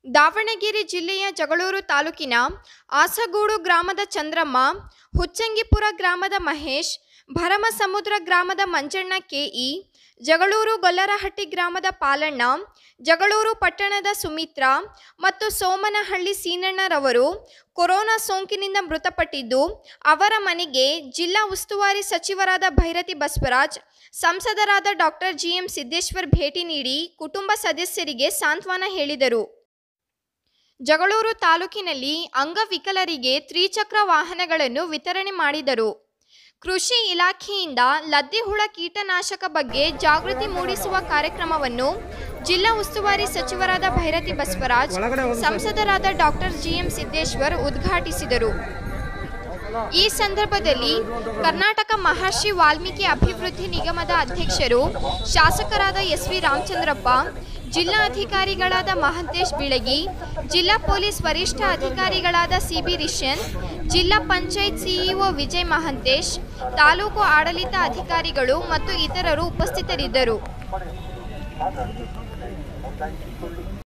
ದಾವಣಗೆರೆ ಜಿಲ್ಲೆಯ ಜಗಳೂರು ತಾಲೂಕಿನ ಆಸಗೂಡು ಗ್ರಾಮದ ಚಂದ್ರಮ್ಮ ಹುಚ್ಚಂಗಿಪುರ ಗ್ರಾಮದ ಮಹೇಶ್ ಭರಮಸಮುದ್ರ ಗ್ರಾಮದ ಮಂಜಣ್ಣ ಕೆಇ ಜಗಳೂರು ಗೊಲ್ಲರಹಟ್ಟಿ ಗ್ರಾಮದ ಪಾಲಣ್ಣ ಜಗಳೂರು ಪಟ್ಟಣದ ಸುಮಿತ್ರಾ ಮತ್ತು ಸೋಮನಹಳ್ಳಿ ಸೀನಣ್ಣರವರು ಕೊರೋನಾ ಸೋಂಕಿನಿಂದ ಮೃತಪಟ್ಟಿದ್ದು ಅವರ ಮನೆಗೆ ಜಿಲ್ಲಾ ಉಸ್ತುವಾರಿ ಸಚಿವರಾದ ಭೈರತಿ ಬಸವರಾಜ್ ಸಂಸದರಾದ ಡಾಕ್ಟರ್ ಜಿಎಂ ಸಿದ್ದೇಶ್ವರ್ ಭೇಟಿ ನೀಡಿ ಕುಟುಂಬ ಸದಸ್ಯರಿಗೆ ಸಾಂತ್ವನ ಹೇಳಿದರು ಜಗಳೂರು ತಾಲೂಕಿನಲ್ಲಿ ಅಂಗವಿಕಲರಿಗೆ ತ್ರಿಚಕ್ರ ವಾಹನಗಳನ್ನು ವಿತರಣೆ ಮಾಡಿದರು ಕೃಷಿ ಇಲಾಖೆಯಿಂದ ಲದ್ದಿಹುಳ ಕೀಟನಾಶಕ ಬಗ್ಗೆ ಜಾಗೃತಿ ಮೂಡಿಸುವ ಕಾರ್ಯಕ್ರಮವನ್ನು ಜಿಲ್ಲಾ ಉಸ್ತುವಾರಿ ಸಚಿವರಾದ ಭೈರತಿ ಬಸವರಾಜ್ ಸಂಸದರಾದ ಡಾಕ್ಟರ್ ಜಿಎಂ ಸಿದ್ದೇಶ್ವರ್ ಉದ್ಘಾಟಿಸಿದರು ಈ ಸಂದರ್ಭದಲ್ಲಿ ಕರ್ನಾಟಕ ಮಹರ್ಷಿ ವಾಲ್ಮೀಕಿ ಅಭಿವೃದ್ಧಿ ನಿಗಮದ ಅಧ್ಯಕ್ಷರು ಶಾಸಕರಾದ ಎಸ್ ವಿ ರಾಮಚಂದ್ರಪ್ಪ ಜಿಲ್ಲಾ ಅಧಿಕಾರಿಗಳಾದ ಮಹಂತೇಶ್ ಬಿಳಗಿ ಜಿಲ್ಲಾ ಪೊಲೀಸ್ ವರಿಷ್ಠ ಅಧಿಕಾರಿಗಳಾದ ಸಿಬಿ ರಿಷನ್ ಜಿಲ್ಲಾ ಪಂಚಾಯತ್ ಸಿಇಒ ವಿಜಯ್ ಮಹಂತೇಶ್ ತಾಲೂಕು ಆಡಳಿತ ಅಧಿಕಾರಿಗಳು ಮತ್ತು ಇತರರು ಉಪಸ್ಥಿತರಿದ್ದರು